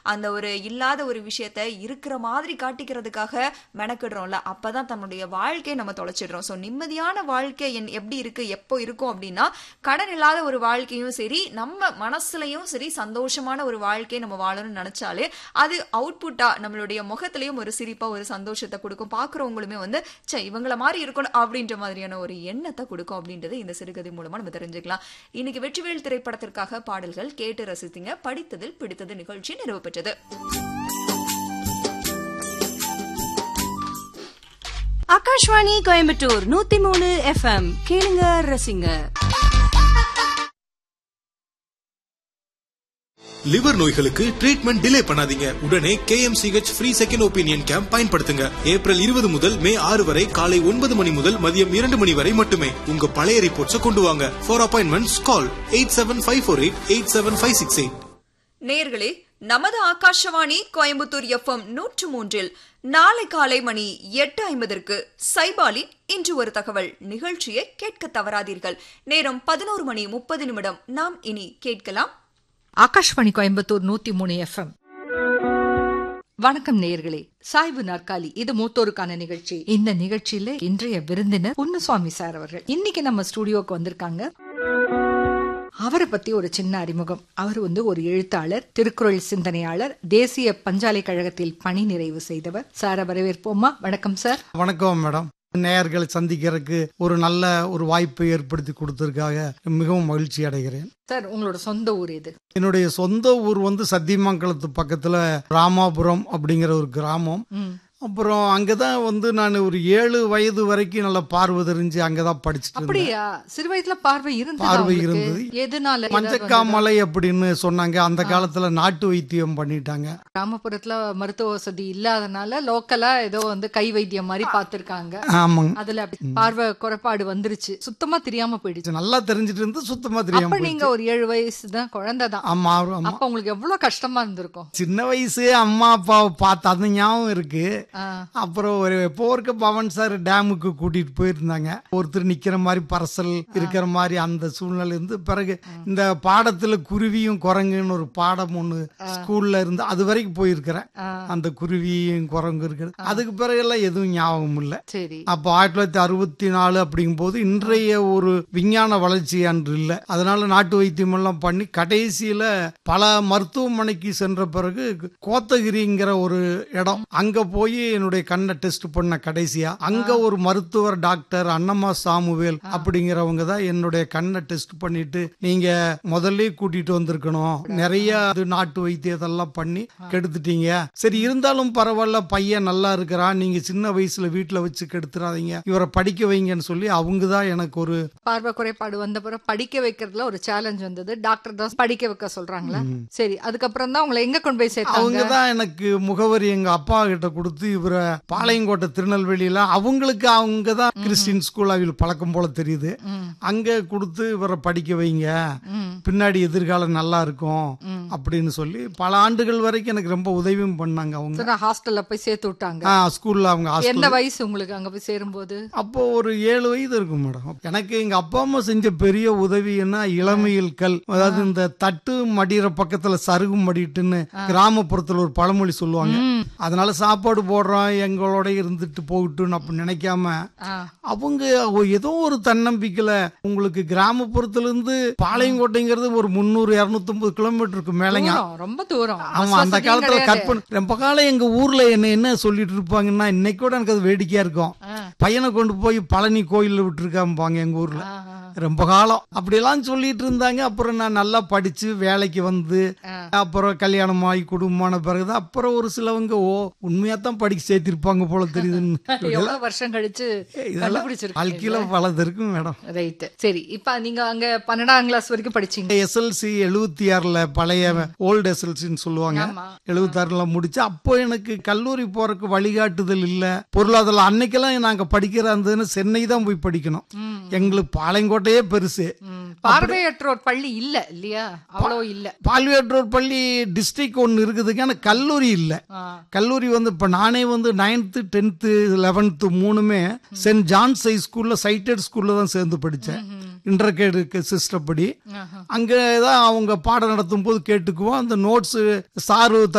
அந்த ஒரு இல்லாத ஒரு விஷயத்த இருக்கிற மாதிரி காட்டிக்கிறதுக்காக மெனக்கிடுறோம்ல அப்பதான் தன்னுடைய வாழ்க்கையை நம்ம தொலைச்சிடுறோம் ஸோ நிம்மதியான வாழ்க்கை என் எப்படி இருக்கு எப்போ இருக்கும் அப்படின்னா கடன் இல்லாத ஒரு வாழ்க்கையும் சரி நம்ம மனசுலயும் சரி சந்தோஷமான ஒரு வாழ்க்கையை நம்ம வாழணும்னு நினைச்சாலே அது அவுட்புட்டா நம்மளுடைய முகத்திலயும் ஒரு சிரிப்பா ஒரு சந்தோஷத்தை கொடுக்கும் பாக்குறவங்களுமே வந்து சே இவங்கள மாதிரி இருக்கணும் அப்படின்ற மாதிரியான ஒரு எண்ணத்தை கொடுக்கும் அப்படின்றது இந்த சிறுகதை மூலமா நம்ம தெரிஞ்சுக்கலாம் இன்னைக்கு வெற்றிவேல் திரைப்படத்திற்காக பாடல்கள் கேட்டு ரசித்தீங்க படித்ததில் பிடித்தது நிகழ்ச்சி நிறைவு பெற்றது ஆகாஷ்வாணி கோயம்புத்தூர் நூத்தி மூணு எஃப்எம் கேளுங்க ரசிங்க லிவர் நோய்களுக்கு ட்ரீட்மெண்ட் டிலே பண்ணாதீங்க உடனே K M C H free second opinion camp பயன்படுத்துங்க ஏப்ரல் இருபது முதல் மே ஆறு வரை காலை ஒன்பது மணி முதல் மதியம் இரண்டு மணி வரை மட்டுமே உங்க பழைய ரிப்போர்ட்ஸை கொண்டு வாங்க for appointments call eight seven five four eight eight seven five six eight நேர்களே நமது ஆகாஷவாணி கோயம்புத்தூர் எஃப்எம் நூற்று மூன்றில் நாளை காலை மணி எட்டு ஐம்பதற்கு சைபாலின் இன்று ஒரு தகவல் நிகழ்ச்சியை கேட்க தவறாதீர்கள் நேரம் பதினோரு மணி முப்பது நிமிடம் நாம் இனி கேட்கலாம் ஆகாஷ்வாணி கோயம்புத்தூர் நூத்தி மூணு எஃப்எம் வணக்கம் நேயர்களே சாய்வு நாற்காலி இது மூத்தோருக்கான நிகழ்ச்சி இந்த நிகழ்ச்சியில இன்றைய விருந்தினர் பொன்னுசுவாமி சார் அவர்கள் இன்னைக்கு நம்ம ஸ்டுடியோக்கு வந்திருக்காங்க அவரை பத்தி ஒரு சின்ன அறிமுகம் அவர் வந்து ஒரு எழுத்தாளர் திருக்குறள் சிந்தனையாளர் தேசிய பஞ்சாலை கழகத்தில் பணி நிறைவு செய்தவர் சார வரவேற்போமா வணக்கம் சார் வணக்கம் மேடம் நேயர்களை சந்திக்கிறதுக்கு ஒரு நல்ல ஒரு வாய்ப்பை ஏற்படுத்தி கொடுத்ததுக்காக மிகவும் மகிழ்ச்சி அடைகிறேன் சார் உங்களோட சொந்த ஊர் இது என்னுடைய சொந்த ஊர் வந்து சத்தியமங்கலத்து பக்கத்துல ராமாபுரம் அப்படிங்கிற ஒரு கிராமம் அப்புறம் அங்கதான் வந்து நான் ஒரு ஏழு வயது வரைக்கும் நல்ல பார்வை தெரிஞ்சு அங்கதான் படிச்சுட்டு இருந்தேன் அப்படியா சிறு வயதுல பார்வை இருந்தது பார்வை இருந்தது. எதனால ஏதாவது வந்ததா? மஞ்சக்காமலை அப்படின்னு சொன்னாங்க அந்த காலத்துல நாட்டு வைத்தியம் பண்ணிட்டாங்க கிராமப்புறத்துல மருத்துவ வசதி இல்லாதனால லோக்கலா ஏதோ வந்து கை வைத்தியம் மாதிரி பார்த்திருக்காங்க ஆமாங்க அதுல அப்படி பார்வை குறைபாடு வந்துருச்சு சுத்தமா தெரியாம போயிடுச்சு நல்லா தெரிஞ்சிட்டு இருந்து சுத்தமா அப்ப தெரியாம நீங்க ஒரு ஏழு வயசு தான் குழந்தை தான் ஆமா ஆமா அப்ப உங்களுக்கு எவ்வளவு கஷ்டமா இருந்திருக்கும் சின்ன வயசு அம்மா அப்பாவை பார்த்து அந்த ஞாபகம் இருக்கு ஆ. அப்புறம் ஒரு போர்க்க பவன் சார் டேமுக்கு கூட்டிட்டு போயிருந்தாங்க ஒருத்தர் நிக்கிற மாதிரி பரசல் இருக்கிற மாதிரி அந்த சூழ்நிலை இருந்து பிறகு இந்த பாடத்துல குருவியும் குரங்குன்னு ஒரு பாடம் ஒண்ணு ஸ்கூல்ல இருந்து அது வரைக்கும் போயிருக்கிறேன் அந்த குருவியும் குரங்கு இருக்கிறது அதுக்கு பிறகு எல்லாம் எதுவும் ஞாபகம் இல்லை சரி அப்போ ஆயிரத்தி தொள்ளாயிரத்தி அறுபத்தி நாலு அப்படிங்கும்போது இன்றைய ஒரு விஞ்ஞான வளர்ச்சி அன்று இல்லை அதனால நாட்டு வைத்தியம் எல்லாம் பண்ணி கடைசியில பல மருத்துவமனைக்கு சென்ற பிறகு கோத்தகிரிங்கிற ஒரு இடம் அங்க போய் என்னுடைய கண்ணை டெஸ்ட் பண்ண கடைசியா அங்க ஒரு மருத்துவர் டாக்டர் அன்னம்மா சாமுவேல் அப்படிங்கிறவங்க தான் என்னுடைய கண்ணை டெஸ்ட் பண்ணிட்டு நீங்க முதல்ல கூட்டிட்டு வந்திருக்கணும் நிறைய அது நாட்டு வைத்தியத்தெல்லாம் பண்ணி கெடுத்துட்டீங்க சரி இருந்தாலும் பரவாயில்ல பையன் நல்லா இருக்கிறான் நீங்க சின்ன வயசுல வீட்டுல வச்சு கெடுத்துறாதீங்க இவரை படிக்க வைங்கன்னு சொல்லி அவங்க தான் எனக்கு ஒரு பார்வை குறைபாடு வந்த பிறகு படிக்க வைக்கிறதுல ஒரு சேலஞ்ச் வந்தது டாக்டர் தான் படிக்க வைக்க சொல்றாங்களா சரி அதுக்கப்புறம் தான் உங்களை எங்க கொண்டு போய் சேர்த்தாங்க அவங்க தான் எனக்கு முகவரி எங்க அப்பா கிட்ட கொடுத்து இவரை பாளையங்கோட்டை திருநெல்வேலியில அவங்களுக்கு அவங்க தான் கிறிஸ்டின் ஸ்கூல் அவங்களுக்கு பழக்கம் போல தெரியுது அங்க கொடுத்து இவரை படிக்க வைங்க பின்னாடி எதிர்காலம் நல்லா இருக்கும் அப்படின்னு சொல்லி பல ஆண்டுகள் வரைக்கும் எனக்கு ரொம்ப உதவியும் பண்ணாங்க அவங்க ஹாஸ்டல்ல போய் சேர்த்து விட்டாங்க ஆ, ஸ்கூல்ல அவங்க எந்த ஹாஸ்டல் வயசு உங்களுக்கு அங்க போய் சேரும்போது அப்போ ஒரு ஏழு வயது இருக்கும் மேடம் எனக்கு எங்க அப்பா அம்மா செஞ்ச பெரிய உதவின்னா இளமையில் கல் அதாவது இந்த தட்டு மடிகிற பக்கத்துல சருகும் மடிட்டுன்னு கிராமப்புறத்துல ஒரு பழமொழி சொல்லுவாங்க அதனால சாப்பாடு போடுறோம் எங்களோட இருந்துட்டு போகட்டும்னு அப்ப நினைக்காம ஆ. அவங்க ஏதோ ஒரு தன்னம்பிக்கையில உங்களுக்கு கிராமப்புறத்துல இருந்து பாளையங்கோட்டைங்கிறது ஒரு முந்நூறு இருநூத்தொன்பது கிலோமீட்டருக்கு மேலங்க தூரம், ரொம்ப தூரம் ஆமா பஸ் அந்த வசதியும் காலத்துல கிடையாது. கட் பண்ண ரொம்ப காலம் எங்க ஊர்ல என்ன என்ன சொல்லிட்டு இருப்பாங்கன்னா இன்னைக்கு கூட எனக்கு அது வேடிக்கையா இருக்கும் பையனை கொண்டு போய் பழனி கோயில்ல விட்டுருக்காம்பாங்க எங்க ஊர்ல ஆ, ஆ. ரொம்ப காலம் அப்படியெல்லாம் சொல்லிட்டு இருந்தாங்க அப்புறம் நான் நல்லா படிச்சு வேலைக்கு வந்து அப்புறம் கல்யாணம் ஆகி குடும்பமான பிறகுதான் அப்புறம் ஒரு சிலவங்க ஓ உண்மையா தான் படிக்க சேர்த்திருப்பாங்க போல தெரியுதுன்னு எவ்வளவு வருஷம் கழிச்சு இதெல்லாம் கண்டுபிடிச்சிருக்கீங்க வாழ்க்கையில பலது இருக்கும் மேடம் ரைட் சரி இப்ப நீங்க அங்க பன்னெண்டாம் கிளாஸ் வரைக்கும் படிச்சீங்க எஸ்எல்சி எழுபத்தி ஆறுல பழைய ஓல்டு எஸ்எல்சின்னு சொல்லுவாங்க ஆமா. எழுபத்தி ஆறுல முடிச்சு அப்போ எனக்கு கல்லூரி போறதுக்கு வழிகாட்டுதல் இல்ல பொருளாதாரம் அன்னைக்கெல்லாம் நாங்க படிக்கிற இருந்ததுன்னு சென்னை தான் போய் படிக்கணும் எங்களுக்கு பாளையங்கோட்டையே பெருசு ம், பார்வையற்றோர் பள்ளி இல்ல இல்லையா அவ்வளவு இல்ல பால்வேற்றூர் பள்ளி டிஸ்ட்ரிக்ட் ஒன்று இருக்குதுங்க ஆனால் கல்லூரி இல்லை ஆ. கல்லூரி வந்து இப்போ நானே வந்து நைன்த்து டென்த்து லெவன்த்து மூணுமே சென்ட் ஜான்ஸ் ஹை ஸ்கூலில் சைட்டட் ஸ்கூலில் தான் சேர்ந்து படித்தேன் இன்டர்கேடுக்கு சிஸ்டம் படி அங்கே தான் அவங்க பாடம் நடத்தும் போது கேட்டுக்குவோம் அந்த நோட்ஸு சாரு